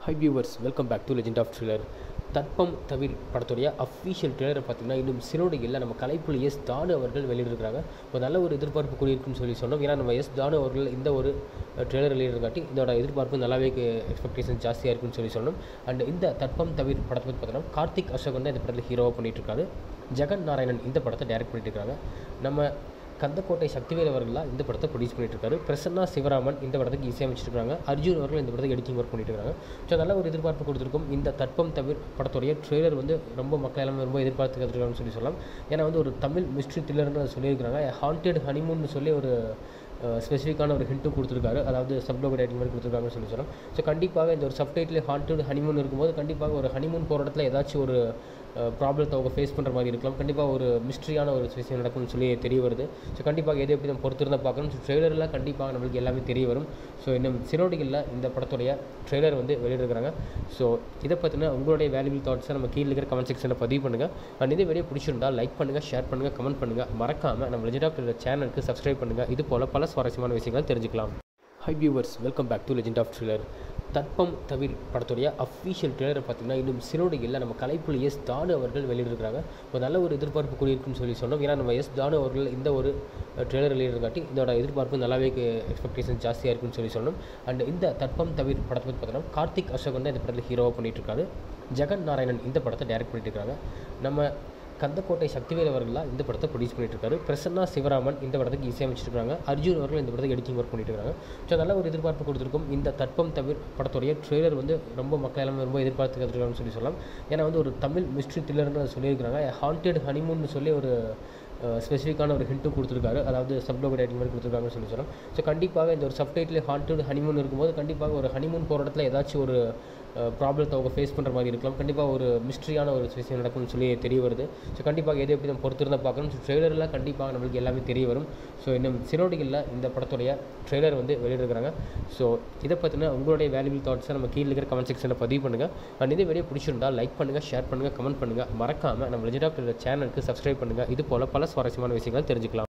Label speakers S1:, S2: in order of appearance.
S1: high viewers welcome back to legend of thriller Thatpam Thavir படத்துடைய official ட்ரெய்லரை பார்த்தீங்கன்னா இன்னும் சிலோடிகளில் நம்ம கலைப்புலி எஸ் தானு அவர்கள் வெளியிட்டிருக்காங்க ஒரு நல்ல ஒரு எதிர்பார்ப்பு கூடியிருக்குன்னு சொல்லி சொன்னோம் ஏன்னா நம்ம எஸ் தானு அவர்கள் இந்த ஒரு ட்ரெய்லர் வெளியிடறங்காட்டி இதோட எதிர்பார்ப்பு நல்லாவே எக்ஸ்பெக்டேஷன் ஜாஸ்தியாக இருக்குன்னு சொல்லி சொன்னோம் அண்ட் இந்த தட்பம் தவிர் படத்தை பற்றி பார்த்தோம்னா கார்த்திக் அசோக் வந்து இந்த படத்தில் ஹீரோவாக பண்ணிட்டு இருக்காரு ஜெகன் நாராயணன் இந்த படத்தை டைரக்ட் பண்ணிட்டு இருக்காங்க நம்ம கந்தக்கோட்டை சக்திவேல் அவர்களாக இந்த படத்தை ப்ரொடியூஸ் பண்ணிட்டு இருக்காரு பிரசன்னா சிவராமன் இந்த படத்துக்கு இசையமைச்சிருக்காங்க அர்ஜுன் அவர்கள் இந்த படத்துக்கு எடிட்டிங் ஒர்க் பண்ணிட்டு இருக்காங்க ஸோ நல்ல ஒரு எதிர்பார்ப்பு கொடுத்துருக்கும் இந்த தட்பம் தவிர படத்துடைய ட்ரெய்லர் வந்து ரொம்ப மக்கள் எல்லாமே ரொம்ப எதிர்பார்த்து கற்றுருக்காங்கன்னு சொல்லி சொல்லலாம் ஏன்னா வந்து ஒரு தமிழ் மிஸ்ட்ரி த்ரில்லர்னு சொல்லியிருக்காங்க ஹாண்டட் ஹனிமூன் சொல்லி ஒரு ஸ்பெசிஃபிக்கான ஒரு ஹிண்ட்டும் கொடுத்துருக்காரு அதாவது சப்லோக் ரைட்டிங் மாதிரி கொடுத்துருக்காங்கன்னு சொல்லி சொல்லலாம் ஸோ கண்டிப்பாக இந்த ஒரு சப்டைட்டில் ஹாண்டட் ஹனிமூன் இருக்கும்போது கண்டிப்பாக ஒரு ஹனிமூன் போகிற இடத்துல ஏதாச்சும் ஒரு ப்ராப்ளத்தை அவங்க ஃபேஸ் பண்ணுற மாதிரி இருக்கலாம் கண்டிப்பாக ஒரு மிஸ்ட்ரியான ஒரு விஷயம் நடக்கும்னு சொல்லி தெரிய வருது ஸோ கண்டிப்பாக எது எப்படி நம்ம பொறுத்திருந்தால் பார்க்கணும் ஸோ ட்ரெய்லரில் கண்டிப்பாக நம்மளுக்கு எல்லாமே தெரிய வரும் ஸோ இன்னும் சிரோடிகளில் இந்த படத்துடைய ட்ரெய்லர் வந்து வெளியிடுறாங்க ஸோ இதை பற்றின உங்களுடைய வேல்யூபிள் தாட்ஸை நம்ம கீழே இருக்கிற கமெண்ட் செக்ஷனில் பதிவு பண்ணுங்கள் அண்ட் இதே வீடியோ பிடிச்சிருந்தா லைக் பண்ணுங்கள் ஷேர் பண்ணுங்கள் கமெண்ட் பண்ணுங்கள் மறக்காமல் நம்ம லெஜெண்ட் ஆஃப் சேனலுக்கு சப்ஸ்கிரைப் பண்ணுங்கள் இது போல் பல சுவாரஸ்யமான விஷயங்களை தெரிஞ்சுக்கலாம் hi viewers welcome back to legend of thriller Thatpam Thavir படத்துடைய அஃபீஷியல் ட்ரெய்லரை பார்த்தீங்கன்னா இன்னும் சிலோடிகளில் நம்ம கலைப்புலி எஸ் தானு அவர்கள் வெளியிட்டிருக்காங்க ஒரு நல்ல ஒரு எதிர்பார்ப்பு கூடியிருக்குன்னு சொல்லி சொன்னோம் ஏன்னா நம்ம எஸ் தானு அவர்கள் இந்த ஒரு ட்ரெய்லர் வெளியிடறங்காட்டி இதோட எதிர்பார்ப்பு நல்லாவே எக்ஸ்பெக்டேஷன் ஜாஸ்தியாக இருக்குன்னு சொல்லி சொன்னோம் அண்ட் இந்த தட்பம் தவிர் படத்தை பற்றி பார்த்தோம்னா கார்த்திக் அசோக் வந்து இந்த படத்தில் ஹீரோவாக பண்ணிட்டு இருக்காரு ஜெகன் நாராயணன் இந்த படத்தை டைரக்ட் பண்ணிட்டு இருக்காங்க நம்ம கந்தக்கோட்டை சக்திவேல் அவர்களாக இந்த படத்தை ப்ரொடியூஸ் பண்ணிட்டு இருக்காரு பிரசன்னா சிவராமன் இந்த படத்துக்கு இசையமைச்சிருக்காங்க அர்ஜுன் அவர்கள் இந்த படத்துக்கு எடிட்டிங் ஒர்க் பண்ணிட்டு இருக்காங்க ஸோ நல்ல ஒரு எதிர்பார்ப்பு கொடுத்துருக்கும் இந்த தட்பம் தவிர படத்துடைய ட்ரெய்லர் வந்து ரொம்ப மக்கள் எல்லாமே ரொம்ப எதிர்பார்த்து கற்றுருக்காங்கன்னு சொல்லி சொல்லலாம் ஏன்னா வந்து ஒரு தமிழ் மிஸ்ட்ரி த்ரில்லர்னு சொல்லியிருக்காங்க ஹாண்டட் ஹனிமூன் சொல்லி ஒரு ஸ்பெசிஃபிக்கான ஒரு ஹிண்ட்டும் கொடுத்துருக்காரு அதாவது சப்லோக் ரைட்டிங் மாதிரி கொடுத்துருக்காங்கன்னு சொல்லி சொல்லலாம் ஸோ கண்டிப்பாக இந்த ஒரு சப்டைட்டில் ஹாண்டட் ஹனிமூன் இருக்கும்போது கண்டிப்பாக ஒரு ஹனிமூன் போகிற இடத்துல ஏதாச்சும் ஒரு ப்ராப்ளத்தை அவங்க ஃபேஸ் பண்ணுற மாதிரி இருக்கலாம் கண்டிப்பாக ஒரு மிஸ்ட்ரியான ஒரு விஷயம் நடக்கும்னு சொல்லி தெரிய வருது ஸோ கண்டிப்பாக எது எப்படி நம்ம பொறுத்திருந்தால் பார்க்கணும் ஸோ ட்ரெய்லரில் கண்டிப்பாக நம்மளுக்கு எல்லாமே தெரிய வரும் ஸோ இன்னும் சிரோடிகளில் இந்த படத்துடைய ட்ரெய்லர் வந்து வெளியிடுறாங்க ஸோ இதை பற்றின உங்களுடைய வேல்யூபிள் தாட்ஸை நம்ம கீழே இருக்கிற கமெண்ட் செக்ஷனில் பதிவு பண்ணுங்கள் அண்ட் இதே வீடியோ பிடிச்சிருந்தா லைக் பண்ணுங்கள் ஷேர் பண்ணுங்கள் கமெண்ட் பண்ணுங்கள் மறக்காமல் நம்ம லெஜெண்ட் ஆஃப் சேனலுக்கு சப்ஸ்கிரைப் பண்ணுங்கள் இது போல் பல சுவாரஸ்யமான விஷயங்களை தெரிஞ்சுக்கலாம்